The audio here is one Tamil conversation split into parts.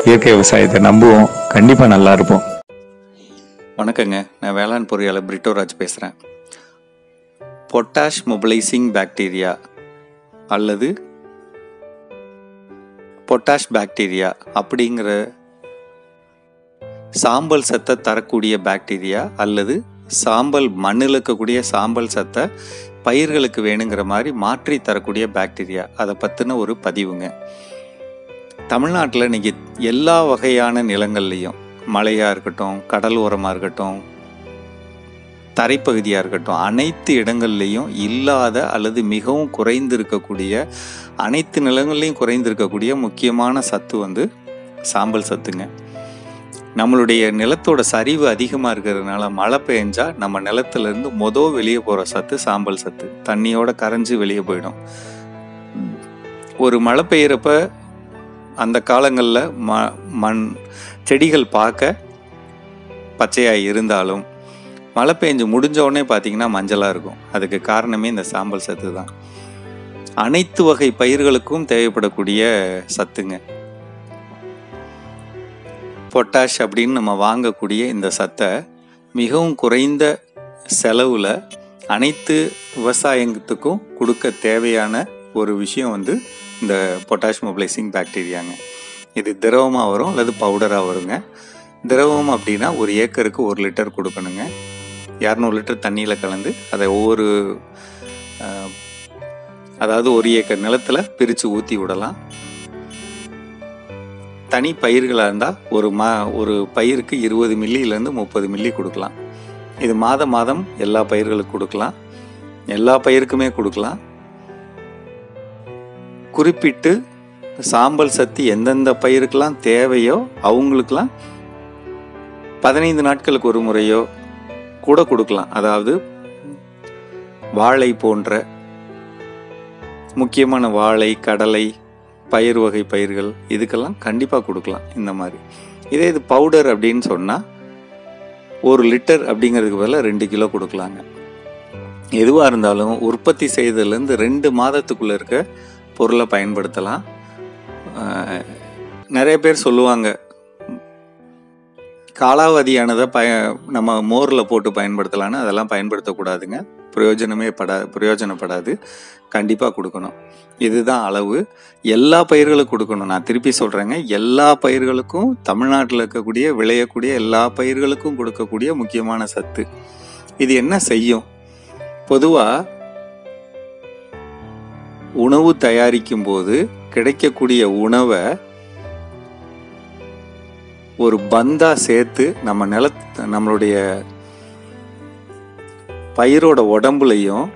இயற்கை விவசாயத்தை நம்புவோம் கண்டிப்பாக நல்லா இருப்போம் வணக்கங்க நான் வேளாண் பொறியாளர் பிரிட்டோராஜ் பேசுகிறேன் பொட்டாஷ் மொபிலைசிங் பாக்டீரியா அல்லது பொட்டாஷ் பாக்டீரியா அப்படிங்கிற சாம்பல் சத்தை தரக்கூடிய பாக்டீரியா அல்லது சாம்பல் மண்ணில் இருக்கக்கூடிய சாம்பல் சத்தை பயிர்களுக்கு வேணுங்கிற மாதிரி மாற்றி தரக்கூடிய பாக்டீரியா அதை பற்றின ஒரு பதிவுங்க தமிழ்நாட்டில் இன்னைக்கு எல்லா வகையான நிலங்கள்லையும் மலையாக இருக்கட்டும் கடல் ஓரமாக இருக்கட்டும் தரைப்பகுதியாக இருக்கட்டும் அனைத்து இடங்கள்லையும் இல்லாத அல்லது மிகவும் குறைந்து இருக்கக்கூடிய அனைத்து நிலங்கள்லையும் குறைந்து இருக்கக்கூடிய முக்கியமான சத்து வந்து சாம்பல் சத்துங்க நம்மளுடைய நிலத்தோட சரிவு அதிகமாக இருக்கிறதுனால மழை பெஞ்சா நம்ம நிலத்திலேருந்து மொதல் வெளியே போகிற சத்து சாம்பல் சத்து தண்ணியோட கரைஞ்சு வெளியே போயிடும் ஒரு மழை பெய்யறப்ப அந்த காலங்களில் ம மண் செடிகள் பார்க்க பச்சையாக இருந்தாலும் மழை பெஞ்சு முடிஞ்ச உடனே பார்த்தீங்கன்னா மஞ்சளாக இருக்கும் அதுக்கு காரணமே இந்த சாம்பல் சத்து தான் அனைத்து வகை பயிர்களுக்கும் தேவைப்படக்கூடிய சத்துங்க பொட்டாஷ் அப்படின்னு நம்ம வாங்கக்கூடிய இந்த சத்தை மிகவும் குறைந்த செலவில் அனைத்து விவசாயத்துக்கும் கொடுக்க தேவையான ஒரு விஷயம் வந்து இந்த பொட்டாஷ் மொபிலைசிங் பாக்டீரியாங்க இது திரவமாக வரும் அல்லது பவுடராக வருங்க திரவம் அப்படின்னா ஒரு ஏக்கருக்கு ஒரு லிட்டர் கொடுக்கணுங்க இரநூறு லிட்டர் தண்ணியில் கலந்து அதை ஒவ்வொரு அஹ், அதாவது ஒரு ஏக்கர் நிலத்தில் பிரித்து ஊற்றி விடலாம் தனி பயிர்களாக இருந்தால் ஒரு மா ஒரு பயிருக்கு இருபது மில்லியிலேருந்து முப்பது மில்லி கொடுக்கலாம் இது மாதம் மாதம் எல்லா பயிர்களுக்கும் கொடுக்கலாம் எல்லா பயிருக்குமே கொடுக்கலாம் குறிப்பிட்டு சாம்பல் சத்து எந்தெந்த பயிருக்கெல்லாம் தேவையோ அவங்களுக்கெல்லாம் பதினைந்து நாட்களுக்கு ஒரு முறையோ கூட கொடுக்கலாம் அதாவது வாழை போன்ற முக்கியமான வாழை கடலை பயிர் வகை பயிர்கள் இதுக்கெல்லாம் கண்டிப்பாக கொடுக்கலாம் இந்த மாதிரி இதே இது பவுடர் அப்படின்னு சொன்னால் ஒரு லிட்டர் அப்படிங்கிறதுக்கு பதிலாக ரெண்டு கிலோ கொடுக்கலாங்க எதுவாக இருந்தாலும் உற்பத்தி செய்ததுலேருந்து ரெண்டு மாதத்துக்குள்ளே இருக்க பொருளை பயன்படுத்தலாம் அஹ், நிறைய பேர் சொல்லுவாங்க காலாவதியானதை பய நம்ம மோரில் போட்டு பயன்படுத்தலான்னு அதெல்லாம் பயன்படுத்தக்கூடாதுங்க பிரயோஜனமே படா பிரயோஜனப்படாது கண்டிப்பாக கொடுக்கணும் இதுதான் அளவு எல்லா பயிர்களுக்கும் கொடுக்கணும் நான் திருப்பி சொல்கிறேங்க எல்லா பயிர்களுக்கும் தமிழ்நாட்டில் இருக்கக்கூடிய விளையக்கூடிய எல்லா பயிர்களுக்கும் கொடுக்கக்கூடிய முக்கியமான சத்து இது என்ன செய்யும் பொதுவாக உணவு தயாரிக்கும் போது கிடைக்கக்கூடிய உணவை ஒரு பந்தா சேர்த்து நம்ம நில நம்மளுடைய பயிரோட உடம்புலையும்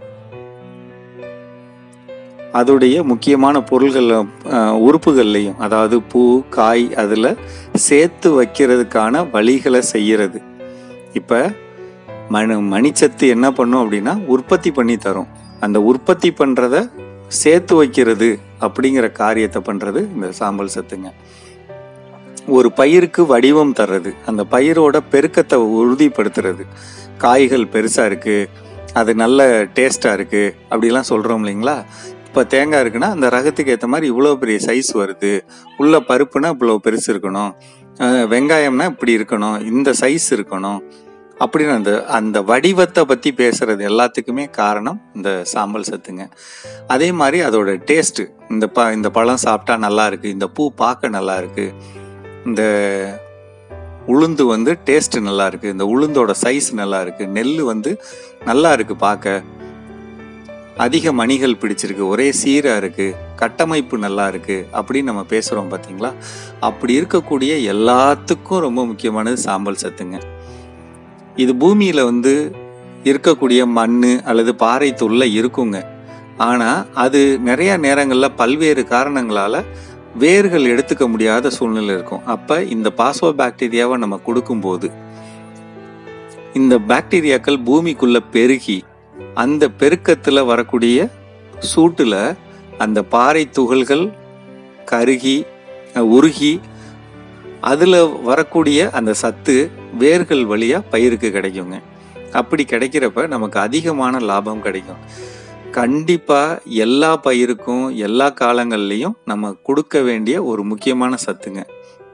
அதோடைய முக்கியமான பொருள்கள் அஹ், உறுப்புகள்லையும் அதாவது பூ காய் அதில் சேர்த்து வைக்கிறதுக்கான வழிகளை செய்யறது இப்போ மணி மணிச்சத்து என்ன பண்ணும் அப்படின்னா உற்பத்தி பண்ணி தரும் அந்த உற்பத்தி பண்ணுறத சேர்த்து வைக்கிறது அப்படிங்கிற காரியத்தை பண்ணுறது இந்த சாம்பல் சத்துங்க ஒரு பயிருக்கு வடிவம் தர்றது அந்த பயிரோட பெருக்கத்தை உறுதிப்படுத்துறது காய்கள் பெருசாக இருக்குது அது நல்ல டேஸ்ட்டாக இருக்குது அப்படிலாம் சொல்கிறோம் இல்லைங்களா இப்போ தேங்காய் இருக்குன்னா அந்த ரகத்துக்கு ஏற்ற மாதிரி இவ்வளோ பெரிய சைஸ் வருது உள்ள பருப்புனா இவ்வளோ பெருசு இருக்கணும் அஹ் வெங்காயம்னா இப்படி இருக்கணும் இந்த சைஸ் இருக்கணும் அப்படின்னு அந்த அந்த வடிவத்தை பற்றி பேசுறது எல்லாத்துக்குமே காரணம் இந்த சாம்பல் சத்துங்க அதே மாதிரி அதோட டேஸ்ட்டு இந்த ப இந்த பழம் சாப்பிட்டா நல்லா இருக்கு இந்த பூ பார்க்க நல்லா இருக்கு இந்த உளுந்து வந்து டேஸ்ட் நல்லா இருக்கு இந்த உளுந்தோட சைஸ் நல்லா இருக்கு நெல் வந்து நல்லா இருக்கு பார்க்க அதிக மணிகள் பிடிச்சிருக்கு ஒரே சீரா இருக்கு கட்டமைப்பு நல்லா இருக்கு அப்படின்னு நம்ம பேசுறோம் பாத்தீங்களா அப்படி இருக்கக்கூடிய எல்லாத்துக்கும் ரொம்ப முக்கியமானது சாம்பல் சத்துங்க இது பூமியில வந்து இருக்கக்கூடிய மண் அல்லது பாறை துள்ள இருக்குங்க ஆனா அது நிறைய நேரங்கள்ல பல்வேறு காரணங்களால வேர்கள் எடுத்துக்க முடியாத சூழ்நிலை இருக்கும் அப்ப இந்த பாஸ்வோ பாக்டீரியாவை நம்ம கொடுக்கும்போது இந்த பாக்டீரியாக்கள் பூமிக்குள்ள பெருகி அந்த பெருக்கத்துல வரக்கூடிய சூட்டுல அந்த பாறை துகள்கள் கருகி அஹ், உருகி அதுல வரக்கூடிய அந்த சத்து வேர்கள் வழியா பயிருக்கு கிடைக்குங்க அப்படி கிடைக்கிறப்ப நமக்கு அதிகமான லாபம் கிடைக்கும் கண்டிப்பா எல்லா பயிருக்கும் எல்லா காலங்கள்லையும் நம்ம கொடுக்க வேண்டிய ஒரு முக்கியமான சத்துங்க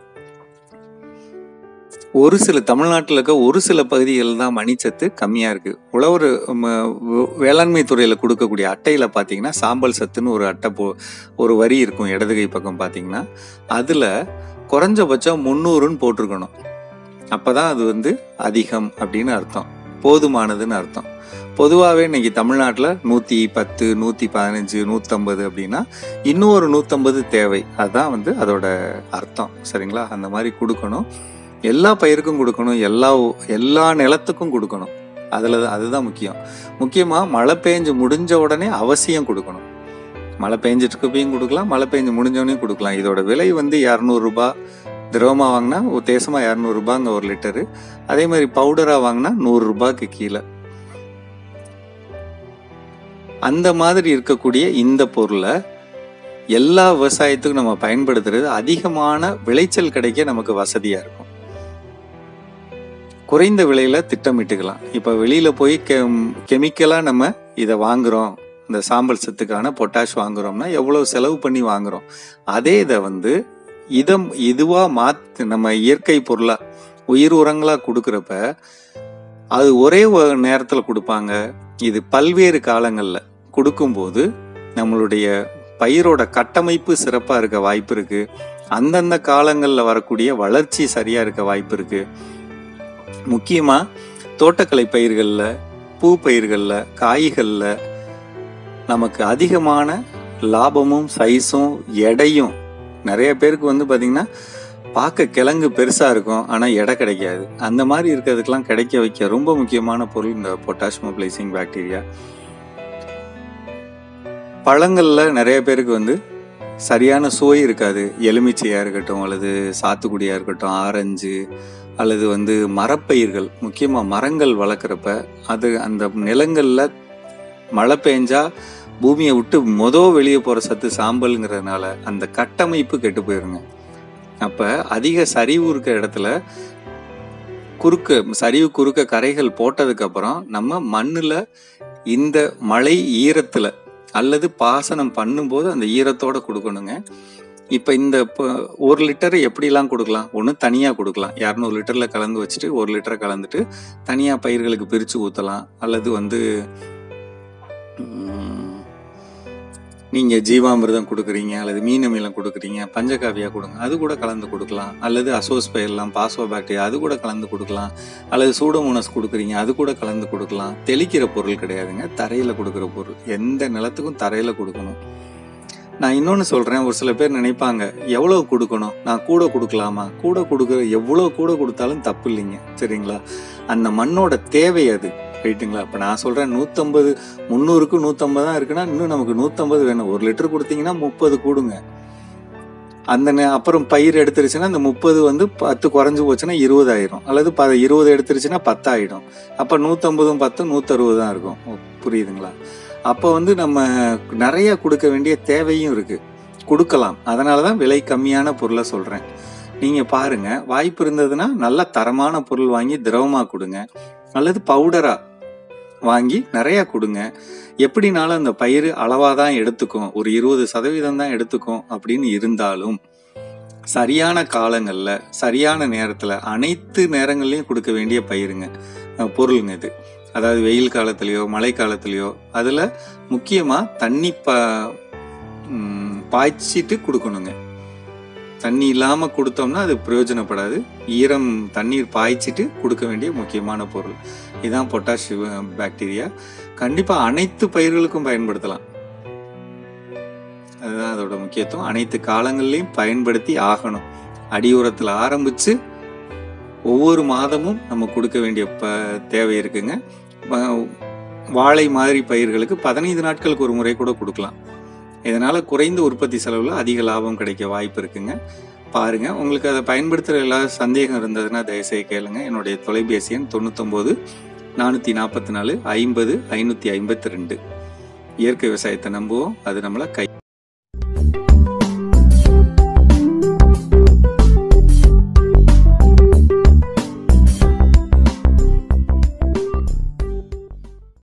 ஒரு சில தமிழ்நாட்டில் இருக்க ஒரு சில பகுதிகளில் தான் மணிச்சத்து கம்மியாக இருக்குது உழவர் ம, வே- வேளாண்மை துறையில் கொடுக்கக்கூடிய அட்டையில் பார்த்தீங்கன்னா சாம்பல் சத்துன்னு ஒரு அட்டை போ ஒரு வரி இருக்கும் இடது கை பக்கம் பார்த்தீங்கன்னா அதில் குறைஞ்சபட்சம் முந்நூறுன்னு போட்டிருக்கணும் அப்போ தான் அது வந்து அதிகம் அப்படின்னு அர்த்தம் போதுமானதுன்னு அர்த்தம் பொதுவாகவே இன்னைக்கு தமிழ்நாட்டில் நூற்றி பத்து நூற்றி பதினஞ்சு நூற்றம்பது அப்படின்னா இன்னும் ஒரு நூற்றம்பது தேவை அதுதான் வந்து அதோட அர்த்தம் சரிங்களா அந்த மாதிரி கொடுக்கணும் எல்லா பயிருக்கும் கொடுக்கணும் எல்லா எல்லா நிலத்துக்கும் கொடுக்கணும் அதில் தான் அதுதான் முக்கியம் முக்கியமாக மழை பெஞ்சு முடிஞ்ச உடனே அவசியம் கொடுக்கணும் மழை பெஞ்சிட்டு இருக்கப்பையும் கொடுக்கலாம் மழை பெஞ்சு முடிஞ்சோடனே கொடுக்கலாம் இதோட விலை வந்து இரநூறுபா திரவமாக வாங்கினா உத்தேசமாக இரநூறுபாங்க ஒரு லிட்டரு அதே மாதிரி பவுடராக வாங்கினா நூறுரூபாய்க்கு கீழே அந்த மாதிரி இருக்கக்கூடிய இந்த பொருளை எல்லா விவசாயத்துக்கும் நம்ம பயன்படுத்துறது அதிகமான விளைச்சல் கிடைக்க நமக்கு வசதியாக இருக்கும் குறைந்த விலையில திட்டமிட்டுக்கலாம் இப்போ வெளியில போய் கெம் கெமிக்கலாக நம்ம இதை வாங்குறோம் இந்த சாம்பல் சத்துக்கான பொட்டாஷ் வாங்குறோம்னா எவ்வளவு செலவு பண்ணி வாங்குறோம் அதே இதை வந்து இதம் இதுவா மாத்து நம்ம இயற்கை பொருளா உயிர் உரங்களா கொடுக்குறப்ப அது ஒரே ஒரு நேரத்துல கொடுப்பாங்க இது பல்வேறு காலங்கள்ல கொடுக்கும்போது நம்மளுடைய பயிரோட கட்டமைப்பு சிறப்பா இருக்க வாய்ப்பு இருக்கு அந்தந்த காலங்கள்ல வரக்கூடிய வளர்ச்சி சரியா இருக்க வாய்ப்பு இருக்கு முக்கியமா தோட்டக்கலை பயிர்கள்ல பூ பயிர்கள்ல காய்கள்ல நமக்கு அதிகமான லாபமும் சைஸும் எடையும் நிறைய பேருக்கு வந்து பாத்தீங்கன்னா பார்க்க கிழங்கு பெருசா இருக்கும் ஆனா எடை கிடைக்காது அந்த மாதிரி இருக்கிறதுக்கெல்லாம் கிடைக்க வைக்க ரொம்ப முக்கியமான பொருள் இந்த பொட்டாஷ் மொபிலைசிங் பாக்டீரியா பழங்கள்ல நிறைய பேருக்கு வந்து சரியான சுவை இருக்காது எலுமிச்சையா இருக்கட்டும் அல்லது சாத்துக்குடியா இருக்கட்டும் ஆரஞ்சு அல்லது வந்து மரப்பயிர்கள் முக்கியமா மரங்கள் வளர்க்குறப்ப அது அந்த நிலங்கள்ல மழை பெஞ்சா பூமியை விட்டு மொத வெளியே போற சத்து சாம்பல்ங்கிறதுனால அந்த கட்டமைப்பு கெட்டு போயிருங்க அப்ப அதிக சரிவு இருக்க இடத்துல குறுக்க சரிவு குறுக்க கரைகள் போட்டதுக்கு அப்புறம் நம்ம மண்ணுல இந்த மழை ஈரத்துல அல்லது பாசனம் பண்ணும்போது அந்த ஈரத்தோட கொடுக்கணுங்க இப்போ இந்த ப- ஒரு லிட்டர் எப்படிலாம் கொடுக்கலாம் ஒன்று தனியாக கொடுக்கலாம் இரநூறு லிட்டரில் கலந்து வச்சுட்டு ஒரு லிட்டரை கலந்துட்டு தனியாக பயிர்களுக்கு பிரித்து ஊற்றலாம் அல்லது வந்து நீங்கள் ஜீவாமிர்தம் கொடுக்குறீங்க அல்லது மீன் அமிலம் கொடுக்குறீங்க பஞ்சகாவியா கொடுங்க அது கூட கலந்து கொடுக்கலாம் அல்லது அசோஸ் பயிரெலாம் பாஸ்வோ பாக்டீரியா அது கூட கலந்து கொடுக்கலாம் அல்லது சூடோமோனஸ் கொடுக்குறீங்க அது கூட கலந்து கொடுக்கலாம் தெளிக்கிற பொருள் கிடையாதுங்க தரையில் கொடுக்குற பொருள் எந்த நிலத்துக்கும் தரையில் கொடுக்கணும் நான் இன்னொன்று சொல்கிறேன் ஒரு சில பேர் நினைப்பாங்க எவ்வளோ கொடுக்கணும் நான் கூட கொடுக்கலாமா கூட கொடுக்குற எவ்வளோ கூட கொடுத்தாலும் தப்பு இல்லைங்க சரிங்களா அந்த மண்ணோட தேவை அது ரைட்டுங்களா இப்போ நான் சொல்கிறேன் நூற்றம்பது முந்நூறுக்கு நூற்றம்பது தான் இருக்குன்னா இன்னும் நமக்கு நூற்றம்பது வேணும் ஒரு லிட்டர் கொடுத்தீங்கன்னா முப்பது கூடுங்க அந்த நே- அப்புறம் பயிர் எடுத்துருச்சுன்னா அந்த முப்பது வந்து பத்து குறைஞ்சு போச்சுன்னா இருபதாயிரம் அல்லது ப இருபது எடுத்துருச்சுன்னா பத்தாயிடும் அப்போ நூற்றம்பதும் பத்து நூற்றறுபது தான் இருக்கும் ஓ, புரியுதுங்களா அப்போ வந்து நம்ம நிறைய கொடுக்க வேண்டிய தேவையும் இருக்கு கொடுக்கலாம் அதனால தான் விலை கம்மியான பொருளை சொல்கிறேன் நீங்கள் பாருங்க வாய்ப்பு இருந்ததுன்னா நல்ல தரமான பொருள் வாங்கி திரவமாக கொடுங்க அல்லது பவுடரா வாங்கி நிறைய கொடுங்க எப்படினாலும் அந்த பயிர் அளவாக தான் எடுத்துக்கும் ஒரு இருபது சதவீதம் தான் எடுத்துக்கும் அப்படின்னு இருந்தாலும் சரியான காலங்களில் சரியான நேரத்தில் அனைத்து நேரங்கள்லையும் கொடுக்க வேண்டிய பயிருங்க அஹ் பொருளுங்க இது அதாவது வெயில் காலத்துலேயோ மழை காலத்துலேயோ அதில் முக்கியமாக தண்ணி பா ம், பாய்ச்சிட்டு கொடுக்கணுங்க தண்ணி இல்லாமல் கொடுத்தோம்னா அது பிரயோஜனப்படாது ஈரம் தண்ணீர் பாய்ச்சிட்டு கொடுக்க வேண்டிய முக்கியமான பொருள் இதுதான் பொட்டாஷ் பாக்டீரியா கண்டிப்பாக அனைத்து பயிர்களுக்கும் பயன்படுத்தலாம் அதுதான் அதோட முக்கியத்துவம் அனைத்து காலங்கள்லையும் பயன்படுத்தி ஆகணும் அடியுரத்தில் ஆரம்பித்து ஒவ்வொரு மாதமும் நம்ம கொடுக்க வேண்டிய ப தேவை இருக்குங்க வ- வாழை மாதிரி பயிர்களுக்கு பதினைந்து நாட்களுக்கு ஒரு முறை கூட கொடுக்கலாம் இதனால குறைந்த உற்பத்தி செலவில் அதிக லாபம் கிடைக்க வாய்ப்பு இருக்குங்க பாருங்க உங்களுக்கு அதை பயன்படுத்துகிற எல்லா சந்தேகம் இருந்ததுன்னா தயவுசெய்து கேளுங்க என்னுடைய தொலைபேசி எண் தொண்ணூத்தொம்பது நானூற்றி நாற்பத்தி நாலு ஐம்பது ஐநூற்றி ஐம்பத்தி ரெண்டு இயற்கை விவசாயத்தை நம்புவோம் அது நம்மளை கை